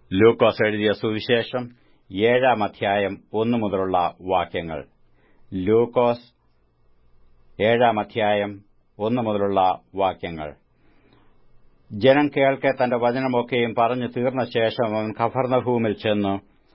ലൂക്കോസ് എഴുതിയ സുവിശേഷം ഏഴാം അധ്യായം ഒന്നു മുതലുള്ള വാക്യങ്ങൾ ലൂക്കോസ് ഏഴാം അധ്യായം ഒന്നു മുതലുള്ള വാക്യങ്ങൾ ജനം കേൾക്കെ തന്റെ വചനമൊക്കെയും പറഞ്ഞു തീർന്ന ശേഷം അവൻ ഖഫർനഭൂമിൽ ചെന്നു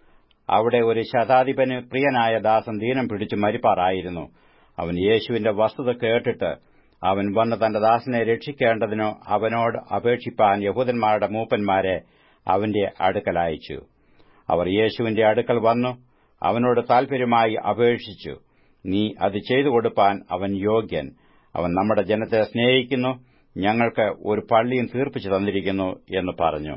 അവിടെ ഒരു ശതാധിപന് പ്രിയനായ ദാസൻ ദീനം പിടിച്ചു മരിപ്പാറായിരുന്നു അവൻ യേശുവിന്റെ വസ്തുത കേട്ടിട്ട് അവൻ വന്ന് തന്റെ ദാസനെ രക്ഷിക്കേണ്ടതിനോ അവനോട് അപേക്ഷിപ്പാൻ യഹൂദന്മാരുടെ മൂപ്പന്മാരെ അവന്റെ അടുക്കൽ അയച്ചു അവർ യേശുവിന്റെ അടുക്കൽ വന്നു അവനോട് താൽപര്യമായി അപേക്ഷിച്ചു നീ അത് ചെയ്തു കൊടുപ്പാൻ അവൻ യോഗ്യൻ അവൻ നമ്മുടെ ജനത്തെ സ്നേഹിക്കുന്നു ഞങ്ങൾക്ക് ഒരു പള്ളിയും തീർപ്പിച്ചു തന്നിരിക്കുന്നു എന്ന് പറഞ്ഞു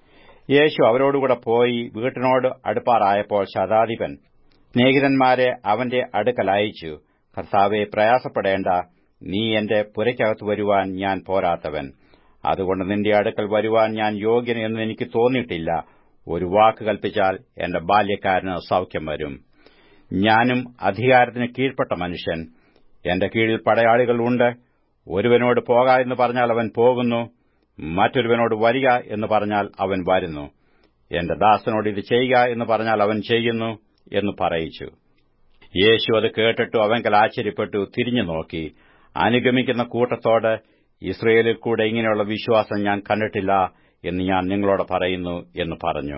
യേശു അവരോടുകൂടെ പോയി വീട്ടിനോട് അടുപ്പാറായപ്പോൾ ശതാധിപൻ സ്നേഹിതന്മാരെ അവന്റെ അടുക്കൽ അയച്ചു കർത്താവെ പ്രയാസപ്പെടേണ്ട നീ എന്റെ പുരയ്ക്കകത്ത് വരുവാൻ ഞാൻ പോരാത്തവൻ അതുകൊണ്ട് നിന്റെ അടുക്കൽ വരുവാൻ ഞാൻ യോഗ്യൻ എന്ന് എനിക്ക് തോന്നിയിട്ടില്ല ഒരു വാക്ക് കൽപ്പിച്ചാൽ എന്റെ ബാല്യക്കാരന് സൌഖ്യം വരും ഞാനും അധികാരത്തിന് കീഴ്പ്പെട്ട മനുഷ്യൻ എന്റെ കീഴിൽ പടയാളികളുണ്ട് ഒരുവനോട് പോക എന്ന് പറഞ്ഞാൽ അവൻ പോകുന്നു മറ്റൊരുവനോട് വരിക എന്ന് പറഞ്ഞാൽ അവൻ വരുന്നു എന്റെ ദാസനോട് ഇത് ചെയ്യുക എന്ന് പറഞ്ഞാൽ അവൻ ചെയ്യുന്നു എന്ന് പറയിച്ചു യേശു അത് കേട്ടിട്ടു അവങ്കൽ ആശ്ചര്യപ്പെട്ടു തിരിഞ്ഞു നോക്കി അനുഗമിക്കുന്ന കൂട്ടത്തോട് ഇസ്രയേലിൽ കൂടെ ഇങ്ങനെയുള്ള വിശ്വാസം ഞാൻ കണ്ടിട്ടില്ല എന്ന് ഞാൻ നിങ്ങളോട് പറയുന്നു എന്ന് പറഞ്ഞു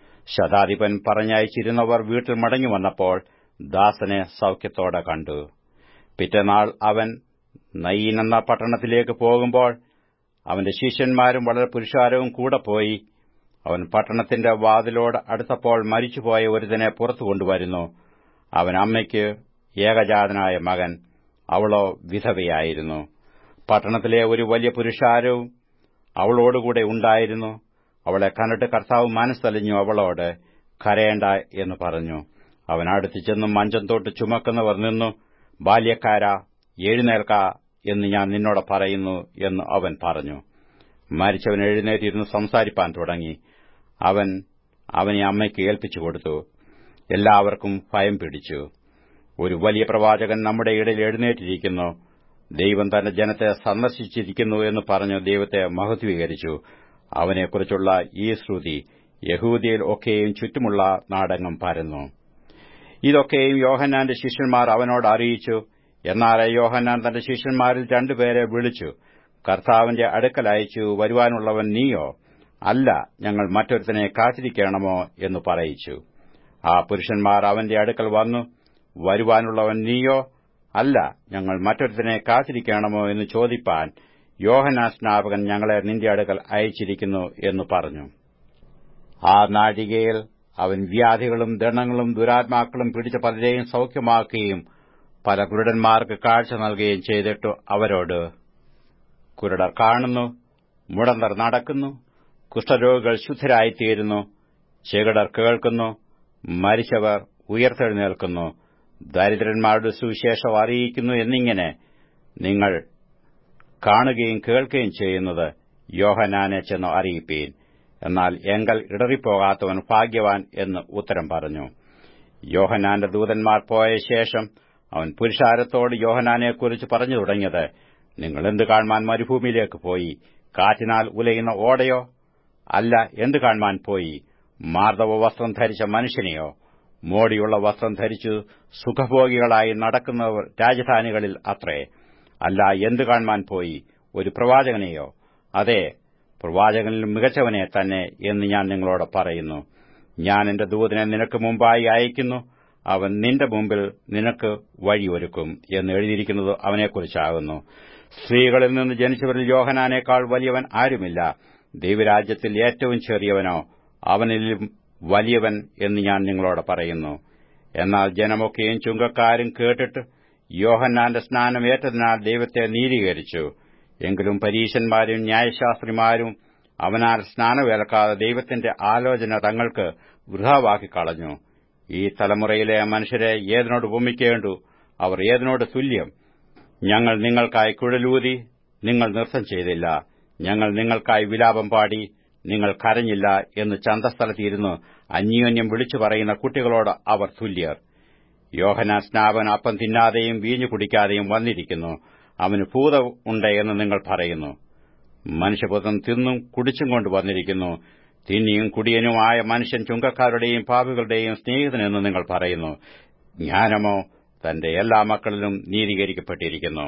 ശതാധിപൻ പറഞ്ഞയച്ചിരുന്നവർ വീട്ടിൽ മടങ്ങി വന്നപ്പോൾ ദാസനെ സൌഖ്യത്തോടെ കണ്ടു പിറ്റേനാൾ അവൻ നയീൻ എന്ന പട്ടണത്തിലേക്ക് പോകുമ്പോൾ അവന്റെ ശിഷ്യന്മാരും വളരെ പുരുഷാരവും കൂടെ പോയി അവൻ പട്ടണത്തിന്റെ വാതിലോട് അടുത്തപ്പോൾ മരിച്ചുപോയ ഒരുതനെ പുറത്തു കൊണ്ടുവരുന്നു അവൻ അമ്മയ്ക്ക് ഏകജാതനായ മകൻ അവളോ വിധവയായിരുന്നു പട്ടണത്തിലെ ഒരു വലിയ പുരുഷാരവും അവളോടുകൂടെ ഉണ്ടായിരുന്നു അവളെ കണ്ടിട്ട് കർത്താവ് മനസ്സലിഞ്ഞു അവളോട് കരയേണ്ട എന്ന് പറഞ്ഞു അവൻ അടുത്ത് ചെന്നും മഞ്ചം തൊട്ട് ചുമക്കുന്നവർ നിന്നു ബാല്യക്കാര എഴുന്നേൽക്ക എന്ന് ഞാൻ നിന്നോട് പറയുന്നു എന്ന് അവൻ പറഞ്ഞു മരിച്ചവൻ എഴുന്നേറ്റിരുന്ന് സംസാരിപ്പാൻ തുടങ്ങി അവൻ അവനെ അമ്മയ്ക്ക് ഏൽപ്പിച്ചു കൊടുത്തു എല്ലാവർക്കും ഭയം പിടിച്ചു ഒരു വലിയ പ്രവാചകൻ നമ്മുടെ ഇടയിൽ എഴുന്നേറ്റിരിക്കുന്നു ദൈവം തന്റെ ജനത്തെ സന്ദർശിച്ചിരിക്കുന്നു എന്ന് പറഞ്ഞു ദൈവത്തെ മഹത്വീകരിച്ചു അവനെക്കുറിച്ചുള്ള ഈ ശ്രുതി യഹൂദിയിൽ ഒക്കെയും ചുറ്റുമുള്ള നാടകം പരന്നു ഇതൊക്കെയും യോഹന്നാന്റെ ശിഷ്യന്മാർ അവനോട് അറിയിച്ചു എന്നാൽ യോഹന്നാൻ തന്റെ ശിഷ്യന്മാരിൽ രണ്ടുപേരെ വിളിച്ചു കർത്താവിന്റെ അടുക്കൽ അയച്ചു വരുവാനുള്ളവൻ നീയോ അല്ല ഞങ്ങൾ മറ്റൊരുത്തനെ കാത്തിരിക്കണമോ എന്ന് പറയിച്ചു ആ പുരുഷന്മാർ അവന്റെ അടുക്കൽ വന്നു വരുവാനുള്ളവൻ നീയോ അല്ല ഞങ്ങൾ മറ്റൊരുത്തനെ കാത്തിരിക്കണമോ എന്ന് ചോദിപ്പാൻ യോഹനാ സ്നാപകൻ ഞങ്ങളെ നിന്റെ അടുക്കൽ അയച്ചിരിക്കുന്നു എന്ന് പറഞ്ഞു ആ നാഴികയിൽ അവൻ വ്യാധികളും ദണ്ണങ്ങളും ദുരാത്മാക്കളും പിടിച്ച പലരെയും സൌഖ്യമാക്കുകയും പല കുരുടന്മാർക്ക് കാഴ്ച നൽകുകയും ചെയ്തിട്ടു അവരോട് കുരുടർ കാണുന്നു മുടന്തർ നടക്കുന്നു കുഷ്ഠരോഗികൾ ശുദ്ധരായിത്തീരുന്നു ചെകിടർ കേൾക്കുന്നു മരിച്ചവർ ഉയർത്തെഴുന്നേൽക്കുന്നു ദരിദ്രന്മാരുടെ സുവിശേഷം അറിയിക്കുന്നു എന്നിങ്ങനെ നിങ്ങൾ കാണുകയും കേൾക്കുകയും ചെയ്യുന്നത് യോഹനാനെ ചെന്ന് അറിയിപ്പീൻ എന്നാൽ എങ്കൽ ഇടറിപ്പോകാത്തവൻ ഭാഗ്യവാൻ എന്ന് ഉത്തരം പറഞ്ഞു യോഹനാന്റെ ദൂതന്മാർ പോയ ശേഷം അവൻ പുരുഷാരത്തോട് യോഹനാനെക്കുറിച്ച് പറഞ്ഞു തുടങ്ങിയത് നിങ്ങൾ എന്ത് കാണുവാൻ മരുഭൂമിയിലേക്ക് പോയി കാറ്റിനാൽ ഉലയുന്ന ഓടയോ അല്ല എന്ത് കാണുവാൻ പോയി മാർദ്ദവ വസ്ത്രം ധരിച്ച മനുഷ്യനെയോ മോടിയുള്ള വസ്ത്രം ധരിച്ചു സുഖഭോഗികളായി നടക്കുന്നവർ രാജധാനികളിൽ അത്രേ അല്ല എന്ത് കാണുവാൻ പോയി ഒരു പ്രവാചകനെയോ അതെ പ്രവാചകനിൽ മികച്ചവനെ തന്നെ എന്ന് ഞാൻ നിങ്ങളോട് പറയുന്നു ഞാൻ എന്റെ ദൂതനെ നിനക്ക് മുമ്പായി അയക്കുന്നു അവൻ നിന്റെ മുമ്പിൽ നിനക്ക് വഴിയൊരുക്കും എന്ന് എഴുതിയിരിക്കുന്നത് അവനെക്കുറിച്ചാകുന്നു സ്ത്രീകളിൽ നിന്ന് ജനിച്ചവരിൽ യോഹനാനേക്കാൾ വലിയവൻ ആരുമില്ല ദൈവരാജ്യത്തിൽ ഏറ്റവും ചെറിയവനോ അവനിലും വലിയവൻ എന്ന് ഞാൻ നിങ്ങളോട് പറയുന്നു എന്നാൽ ജനമൊക്കെയും ചുങ്കക്കാരും കേട്ടിട്ട് യോഹന്നാന്റെ സ്നാനം ഏറ്റതിനാൽ ദൈവത്തെ നീതീകരിച്ചു എങ്കിലും പരീശന്മാരും ന്യായശാസ്ത്രിമാരും അവനാൽ സ്നാനമേൽക്കാതെ ദൈവത്തിന്റെ ആലോചന തങ്ങൾക്ക് വൃഥാവാക്കി കളഞ്ഞു ഈ തലമുറയിലെ മനുഷ്യരെ ഏതിനോട് ഉപമിക്കേണ്ടു അവർ ഏതിനോട് തുല്യം ഞങ്ങൾ നിങ്ങൾക്കായി കുഴലൂതി നിങ്ങൾ നൃത്തം ചെയ്തില്ല ഞങ്ങൾ നിങ്ങൾക്കായി വിലാപം പാടി നിങ്ങൾ കരഞ്ഞില്ല എന്ന് ചന്തസ്ഥലത്തിരുന്ന് അന്യോന്യം വിളിച്ചു പറയുന്ന കുട്ടികളോട് അവർ തുല്യർ യോഹന സ്നാപൻ അപ്പം തിന്നാതെയും വീഞ്ഞു കുടിക്കാതെയും വന്നിരിക്കുന്നു അവന് ഭൂതം ഉണ്ട് എന്ന് നിങ്ങൾ പറയുന്നു മനുഷ്യപുത്രൻ തിന്നും കുടിച്ചും കൊണ്ട് വന്നിരിക്കുന്നു തിന്നിയും കുടിയനുമായ മനുഷ്യൻ ചുങ്കക്കാരുടെയും പാപികളുടെയും സ്നേഹിതനെന്ന് നിങ്ങൾ പറയുന്നു ജ്ഞാനമോ തന്റെ എല്ലാ മക്കളിലും നീതീകരിക്കപ്പെട്ടിരിക്കുന്നു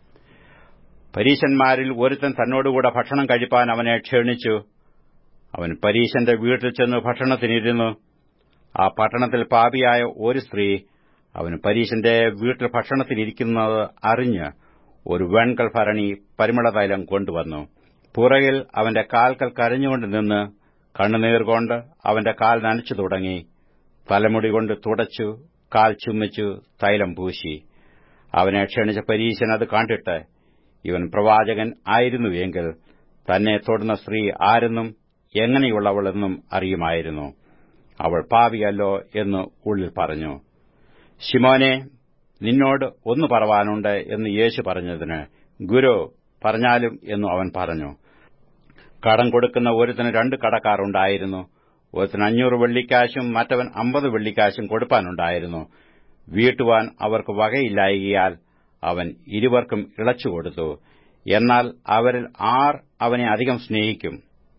പരീശന്മാരിൽ ഒരുത്തൻ തന്നോടുകൂടെ ഭക്ഷണം കഴിപ്പാൻ അവനെ ക്ഷണിച്ചു അവൻ പരീശന്റെ വീട്ടിൽ ചെന്ന് ഭക്ഷണത്തിനിരുന്നു ആ പട്ടണത്തിൽ പാപിയായ ഒരു സ്ത്രീ അവന് പരീശന്റെ വീട്ടിൽ ഭക്ഷണത്തിനിരിക്കുന്നത് അറിഞ്ഞ് ഒരു വെൺകൽ ഭരണി പരിമളതൈലം കൊണ്ടുവന്നു പുറകിൽ അവന്റെ കാൽക്കൽ കരഞ്ഞുകൊണ്ട് നിന്ന് കണ്ണുനീർ കൊണ്ട് അവന്റെ കാൽ നനച്ചു തുടങ്ങി തലമുടി കൊണ്ട് തുടച്ചു കാൽ ചുമ്മിച്ചു തൈലം പൂശി അവനെ ക്ഷണിച്ച പരീശൻ അത് കണ്ടിട്ട് ഇവൻ പ്രവാചകൻ ആയിരുന്നുവെങ്കിൽ തന്നെ തൊടുന്ന സ്ത്രീ ആരെന്നും എങ്ങനെയുള്ളവളെന്നും അറിയുമായിരുന്നു അവൾ പാവിയല്ലോ എന്ന് ഉള്ളിൽ പറഞ്ഞു ശിമോനെ നിന്നോട് ഒന്ന് പറവാനുണ്ട് എന്ന് യേശു പറഞ്ഞതിന് ഗുരു പറഞ്ഞാലും എന്നു അവൻ പറഞ്ഞു കടം കൊടുക്കുന്ന ഒരുത്തിന് രണ്ട് കടക്കാർ ഉണ്ടായിരുന്നു ഒരുത്തിന് അഞ്ഞൂറ് വെള്ളിക്കാശും മറ്റവൻ അമ്പത് വെള്ളിക്കാശും കൊടുപ്പാനുണ്ടായിരുന്നു വീട്ടുവാൻ അവർക്ക് വകയില്ലായകിയാൽ അവൻ ഇരുവർക്കും ഇളച്ചുകൊടുത്തു എന്നാൽ അവരിൽ ആർ അവനെ അധികം സ്നേഹിക്കും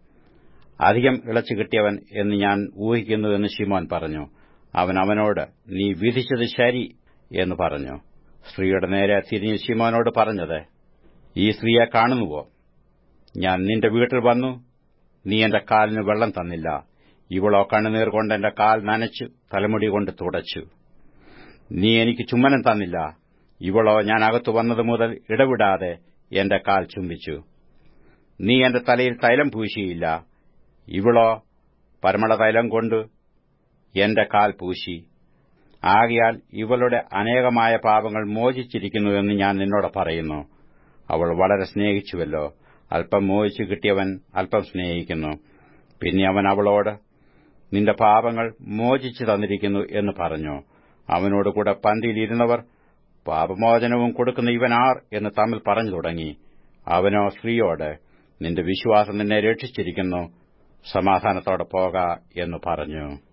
അധികം ഇളച്ചു കിട്ടിയവൻ എന്ന് ഞാൻ ഊഹിക്കുന്നു എന്ന് ശിമോൻ പറഞ്ഞു അവൻ അവനോട് നീ വിധിച്ചത് ശരി എന്ന് പറഞ്ഞു സ്ത്രീയുടെ നേരെ തിരിഞ്ഞ് ശിമോനോട് പറഞ്ഞത് ഈ സ്ത്രീയെ കാണുന്നുവോ ഞാൻ നിന്റെ വീട്ടിൽ വന്നു നീ എന്റെ കാലിന് വെള്ളം തന്നില്ല ഇവളോ കണ്ണുനീർ കൊണ്ട് എന്റെ കാൽ നനച്ചു തലമുടി കൊണ്ട് തുടച്ചു നീ എനിക്ക് ചുമ്മനം തന്നില്ല ഇവളോ ഞാൻ അകത്തു വന്നത് മുതൽ ഇടവിടാതെ എന്റെ കാൽ ചുംബിച്ചു നീ എന്റെ തലയിൽ തൈലം പൂശിയില്ല ഇവളോ പരിമള തൈലം കൊണ്ട് എന്റെ കാൽ പൂശി ആകയാൽ ഇവളുടെ അനേകമായ പാപങ്ങൾ മോചിച്ചിരിക്കുന്നുവെന്ന് ഞാൻ നിന്നോട് പറയുന്നു അവൾ വളരെ സ്നേഹിച്ചുവല്ലോ അല്പം മോഹിച്ചു കിട്ടിയവൻ അല്പം സ്നേഹിക്കുന്നു പിന്നെ അവൻ അവളോട് നിന്റെ പാപങ്ങൾ മോചിച്ചു തന്നിരിക്കുന്നു എന്ന് പറഞ്ഞു അവനോടുകൂടെ പന്തിയിലിരുന്നവർ പാപമോചനവും കൊടുക്കുന്ന ഇവനാർ എന്ന് തമ്മിൽ പറഞ്ഞു തുടങ്ങി അവനോ സ്ത്രീയോട് നിന്റെ വിശ്വാസം നിന്നെ രക്ഷിച്ചിരിക്കുന്നു സമാധാനത്തോടെ പോക എന്ന് പറഞ്ഞു